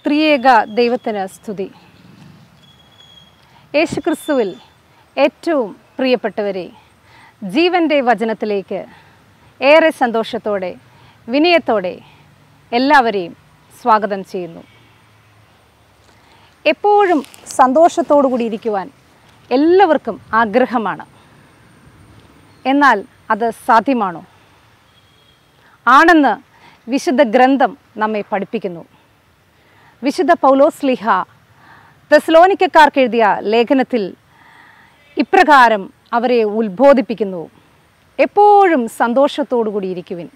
ത്രിയേക ദൈവത്തിന് സ്തുതി യേശുക്രിസ്തുവിൽ ഏറ്റവും പ്രിയപ്പെട്ടവരെ ജീവൻ്റെ വചനത്തിലേക്ക് ഏറെ സന്തോഷത്തോടെ വിനയത്തോടെ എല്ലാവരെയും സ്വാഗതം ചെയ്യുന്നു എപ്പോഴും സന്തോഷത്തോടു കൂടി ഇരിക്കുവാൻ എല്ലാവർക്കും ആഗ്രഹമാണ് എന്നാൽ അത് സാധ്യമാണോ ആണെന്ന് വിശുദ്ധ ഗ്രന്ഥം നമ്മെ പഠിപ്പിക്കുന്നു വിശുദ്ധ പൗലോസ്ലിഹ തെസ്ലോനിക്കക്കാർക്ക് എഴുതിയ ലേഖനത്തിൽ ഇപ്രകാരം അവരെ ഉത്ബോധിപ്പിക്കുന്നു എപ്പോഴും സന്തോഷത്തോടു കൂടി ഇരിക്കുവിൻ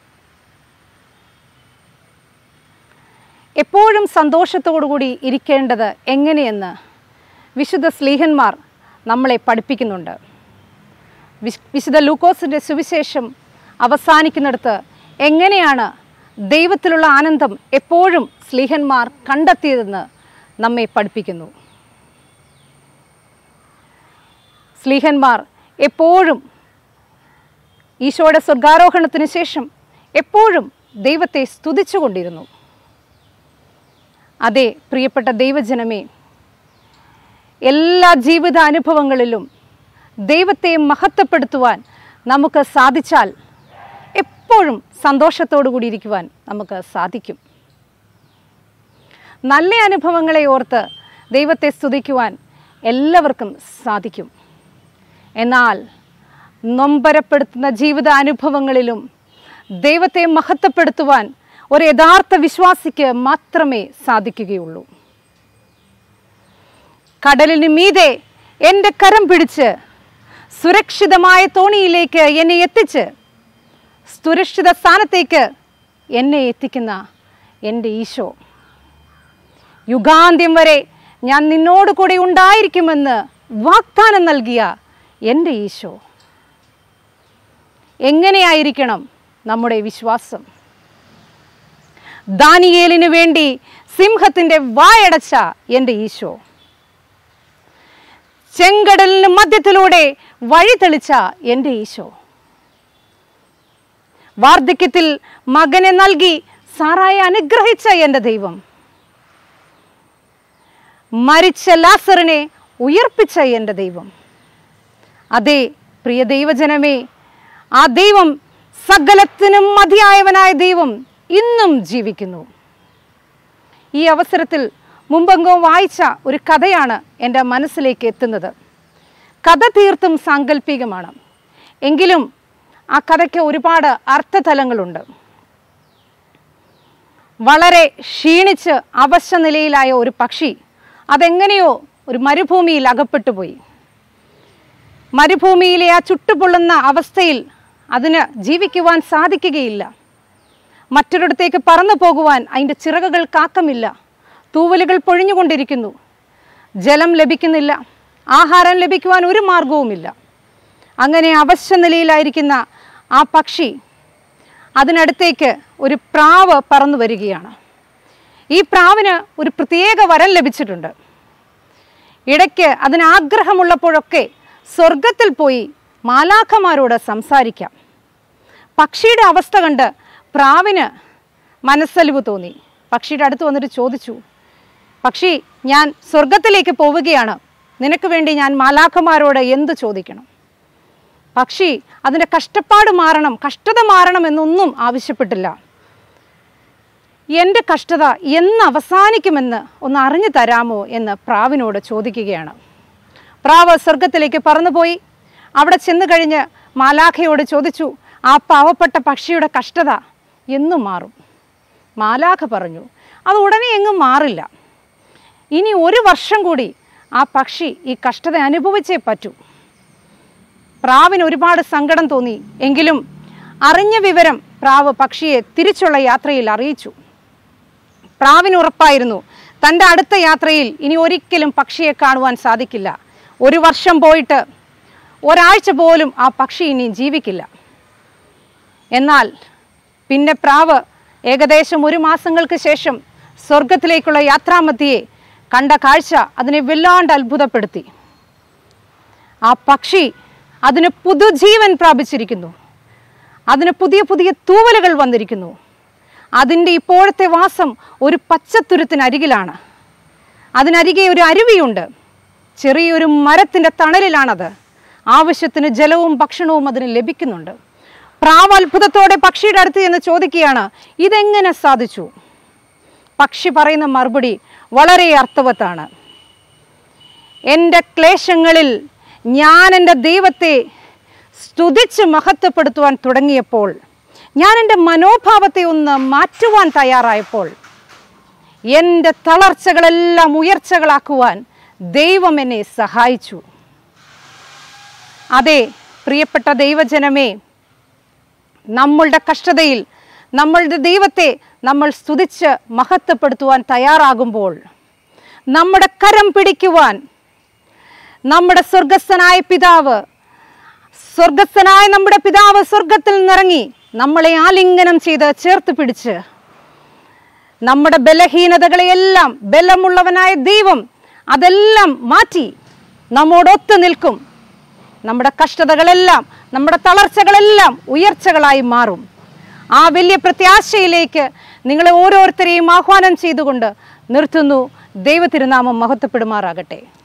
എപ്പോഴും സന്തോഷത്തോടു കൂടി ഇരിക്കേണ്ടത് എങ്ങനെയെന്ന് വിശുദ്ധ സ്ലീഹന്മാർ നമ്മളെ പഠിപ്പിക്കുന്നുണ്ട് വിശ്- വിശുദ്ധ ലൂക്കോസിൻ്റെ സുവിശേഷം അവസാനിക്കുന്നിടത്ത് എങ്ങനെയാണ് ദൈവത്തിലുള്ള ആനന്ദം എപ്പോഴും സ്ലീഹന്മാർ കണ്ടെത്തിയതെന്ന് നമ്മെ പഠിപ്പിക്കുന്നു സ്ലീഹന്മാർ എപ്പോഴും ഈശോയുടെ സ്വർഗാരോഹണത്തിന് ശേഷം എപ്പോഴും ദൈവത്തെ സ്തുതിച്ചുകൊണ്ടിരുന്നു അതെ പ്രിയപ്പെട്ട ദൈവജനമേ എല്ലാ ജീവിത അനുഭവങ്ങളിലും ദൈവത്തെ മഹത്വപ്പെടുത്തുവാൻ നമുക്ക് സാധിച്ചാൽ എപ്പോഴും സന്തോഷത്തോടു കൂടി ഇരിക്കുവാൻ നമുക്ക് സാധിക്കും നല്ല അനുഭവങ്ങളെ ഓർത്ത് ദൈവത്തെ സ്തുതിക്കുവാൻ എല്ലാവർക്കും സാധിക്കും എന്നാൽ നൊമ്പരപ്പെടുത്തുന്ന ജീവിത അനുഭവങ്ങളിലും ദൈവത്തെ മഹത്വപ്പെടുത്തുവാൻ ഒരു യഥാർത്ഥ വിശ്വാസിക്ക് മാത്രമേ സാധിക്കുകയുള്ളൂ കടലിന് മീതെ എൻ്റെ കരം പിടിച്ച് സുരക്ഷിതമായ തോണിയിലേക്ക് എന്നെ എത്തിച്ച് സുരക്ഷിത സ്ഥാനത്തേക്ക് എന്നെ എത്തിക്കുന്ന എൻ്റെ ഈശോ യുഗാന്ത്യം വരെ ഞാൻ നിന്നോട് കൂടെ ഉണ്ടായിരിക്കുമെന്ന് വാഗ്ദാനം നൽകിയ എൻ്റെ ഈശോ എങ്ങനെയായിരിക്കണം നമ്മുടെ വിശ്വാസം ദാനിയേലിന് വേണ്ടി സിംഹത്തിൻ്റെ വായടച്ച എൻ്റെ ഈശോ ചെങ്കടലിന് മധ്യത്തിലൂടെ വഴി തെളിച്ച എൻ്റെ ഈശോ വാർദ്ധക്യത്തിൽ മകനെ നൽകി സാറായെ അനുഗ്രഹിച്ച എൻ്റെ ദൈവം മരിച്ച ലാസറിനെ ഉയർപ്പിച്ച എൻ്റെ ദൈവം അതെ പ്രിയ ദൈവജനമേ ആ ദൈവം സകലത്തിനും മതിയായവനായ ദൈവം ഇന്നും ജീവിക്കുന്നു ഈ അവസരത്തിൽ മുമ്പെങ്കും വായിച്ച ഒരു കഥയാണ് എൻ്റെ മനസ്സിലേക്ക് എത്തുന്നത് കഥ തീർത്തും സാങ്കല്പികമാണ് എങ്കിലും ആ കഥയ്ക്ക് ഒരുപാട് അർത്ഥതലങ്ങളുണ്ട് വളരെ ക്ഷീണിച്ച് അവശ നിലയിലായ ഒരു പക്ഷി അതെങ്ങനെയോ ഒരു മരുഭൂമിയിൽ അകപ്പെട്ടു പോയി മരുഭൂമിയിലെ ആ ചുട്ടുപൊള്ളുന്ന അവസ്ഥയിൽ അതിന് ജീവിക്കുവാൻ സാധിക്കുകയില്ല മറ്റൊരിടത്തേക്ക് പറന്നു പോകുവാൻ അതിൻ്റെ ചിറകുകൾ കാക്കമില്ല തൂവലുകൾ പൊഴിഞ്ഞുകൊണ്ടിരിക്കുന്നു ജലം ലഭിക്കുന്നില്ല ആഹാരം ലഭിക്കുവാൻ ഒരു മാർഗവുമില്ല അങ്ങനെ അവശ്യ നിലയിലായിരിക്കുന്ന ആ പക്ഷി അതിനടുത്തേക്ക് ഒരു പ്രാവ് പറന്നു വരികയാണ് ഈ പ്രാവിന് ഒരു പ്രത്യേക വരം ലഭിച്ചിട്ടുണ്ട് ഇടയ്ക്ക് അതിന് ആഗ്രഹമുള്ളപ്പോഴൊക്കെ സ്വർഗത്തിൽ പോയി മാലാഖമാരോട് സംസാരിക്കാം പക്ഷിയുടെ അവസ്ഥ കണ്ട് പ്രാവിന് മനസ്സലിവ് തോന്നി പക്ഷിയുടെ അടുത്ത് വന്നിട്ട് ചോദിച്ചു പക്ഷി ഞാൻ സ്വർഗത്തിലേക്ക് പോവുകയാണ് നിനക്ക് വേണ്ടി ഞാൻ മാലാഖമാരോട് എന്ത് ചോദിക്കണം പക്ഷി അതിൻ്റെ കഷ്ടപ്പാട് മാറണം കഷ്ടത മാറണം എന്നൊന്നും ആവശ്യപ്പെട്ടില്ല എൻ്റെ കഷ്ടത എന്ന് അവസാനിക്കുമെന്ന് ഒന്ന് അറിഞ്ഞു തരാമോ എന്ന് പ്രാവിനോട് ചോദിക്കുകയാണ് പ്രാവ് സ്വർഗത്തിലേക്ക് പറന്നുപോയി അവിടെ ചെന്ന് കഴിഞ്ഞ് മാലാഖയോട് ചോദിച്ചു ആ പാവപ്പെട്ട പക്ഷിയുടെ കഷ്ടത എന്നും മാറും മാലാഖ പറഞ്ഞു അത് ഉടനെ എങ്ങും മാറില്ല ഇനി ഒരു വർഷം കൂടി ആ പക്ഷി ഈ കഷ്ടത അനുഭവിച്ചേ പറ്റൂ പ്രാവിന് ഒരുപാട് സങ്കടം തോന്നി എങ്കിലും അറിഞ്ഞ വിവരം പ്രാവ് പക്ഷിയെ തിരിച്ചുള്ള യാത്രയിൽ അറിയിച്ചു പ്രാവിന് ഉറപ്പായിരുന്നു തൻ്റെ അടുത്ത യാത്രയിൽ ഇനി ഒരിക്കലും പക്ഷിയെ കാണുവാൻ സാധിക്കില്ല ഒരു വർഷം പോയിട്ട് ഒരാഴ്ച പോലും ആ പക്ഷി ഇനി ജീവിക്കില്ല എന്നാൽ പിന്നെ പ്രാവ് ഏകദേശം ഒരു മാസങ്ങൾക്ക് ശേഷം സ്വർഗത്തിലേക്കുള്ള യാത്രാമധ്യയെ കണ്ട കാഴ്ച അതിനെ വല്ലാണ്ട് അത്ഭുതപ്പെടുത്തി ആ പക്ഷി അതിന് പുതുജീവൻ പ്രാപിച്ചിരിക്കുന്നു അതിന് പുതിയ പുതിയ തൂവലുകൾ വന്നിരിക്കുന്നു അതിൻ്റെ ഇപ്പോഴത്തെ വാസം ഒരു പച്ചത്തുരുത്തിനരികിലാണ് അതിനരികെ ഒരു അരുവിയുണ്ട് ചെറിയൊരു മരത്തിൻ്റെ തണലിലാണത് ആവശ്യത്തിന് ജലവും ഭക്ഷണവും അതിന് ലഭിക്കുന്നുണ്ട് പ്രാവ് അത്ഭുതത്തോടെ പക്ഷിയുടെ അടുത്ത് ചെന്ന് ചോദിക്കുകയാണ് ഇതെങ്ങനെ സാധിച്ചു പക്ഷി പറയുന്ന മറുപടി വളരെ അർത്ഥവത്താണ് എൻ്റെ ക്ലേശങ്ങളിൽ ഞാൻ എൻ്റെ ദൈവത്തെ സ്തുതിച്ച് മഹത്വപ്പെടുത്തുവാൻ തുടങ്ങിയപ്പോൾ ഞാൻ എൻ്റെ മനോഭാവത്തെ ഒന്ന് മാറ്റുവാൻ തയ്യാറായപ്പോൾ എൻ്റെ തളർച്ചകളെല്ലാം ഉയർച്ചകളാക്കുവാൻ ദൈവം എന്നെ സഹായിച്ചു അതെ പ്രിയപ്പെട്ട ദൈവജനമേ നമ്മളുടെ കഷ്ടതയിൽ നമ്മളുടെ ദൈവത്തെ നമ്മൾ സ്തുതിച്ച് മഹത്വപ്പെടുത്തുവാൻ തയ്യാറാകുമ്പോൾ നമ്മുടെ കരം പിടിക്കുവാൻ നമ്മുടെ സ്വർഗസ്ഥനായ പിതാവ് സ്വർഗസ്ഥനായ നമ്മുടെ പിതാവ് സ്വർഗത്തിൽ നിന്നിറങ്ങി നമ്മളെ ആലിംഗനം ചെയ്ത് ചേർത്ത് പിടിച്ച് നമ്മുടെ ബലഹീനതകളെയെല്ലാം ബലമുള്ളവനായ ദൈവം അതെല്ലാം മാറ്റി നമ്മോടൊത്ത് നിൽക്കും നമ്മുടെ കഷ്ടതകളെല്ലാം നമ്മുടെ തളർച്ചകളെല്ലാം ഉയർച്ചകളായി മാറും ആ വലിയ പ്രത്യാശയിലേക്ക് നിങ്ങളെ ഓരോരുത്തരെയും ആഹ്വാനം ചെയ്തുകൊണ്ട് നിർത്തുന്നു ദൈവ തിരുനാമം മഹത്വപ്പെടുമാറാകട്ടെ